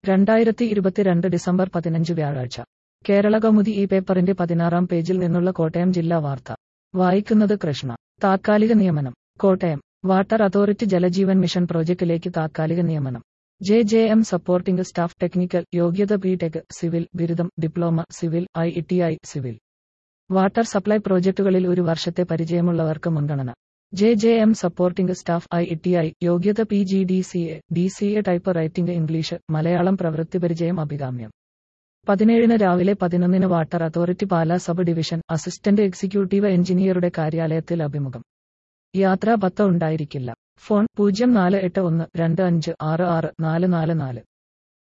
രണ്ടായിരത്തി ഇരുപത്തിരണ്ട് ഡിസംബർ പതിനഞ്ച് വ്യാഴാഴ്ച കേരള കൗമുദി ഈ പേപ്പറിന്റെ പതിനാറാം പേജിൽ നിന്നുള്ള കോട്ടയം ജില്ലാ വാർത്ത വായിക്കുന്നത് കൃഷ്ണ താത്കാലിക നിയമനം Kottayam water authority Jal Jeevan mission പ്രോജക്റ്റിലേക്ക് താത്കാലിക നിയമനം J J M supporting staff technical യോഗ്യത ബി ടെക് സിവിൽ ബിരുദം diploma civil I T I civil water supply പ്രോജക്റ്റുകളിൽ ഒരു വർഷത്തെ പരിചയമുള്ളവർക്ക് മുൻഗണന J J M supporting staff I T I യോഗ്യത P G D C A D C A type writing English Malayalam പ്രവൃത്തി പരിചയം അഭികാമ്യം പതിനേഴിന് രാവിലെ പതിനൊന്നിന് water authority Pala sub division assistant executive എഞ്ചിനീയറുടെ കാര്യാലയത്തിൽ അഭിമുഖം യാത്രാ പത്ത ഉണ്ടായിരിക്കില്ല ഫോൺ പൂജ്യം നാല് എട്ട് ഒന്ന് രണ്ട് അഞ്ച് ആറ് ആറ് നാല് നാല് നാല്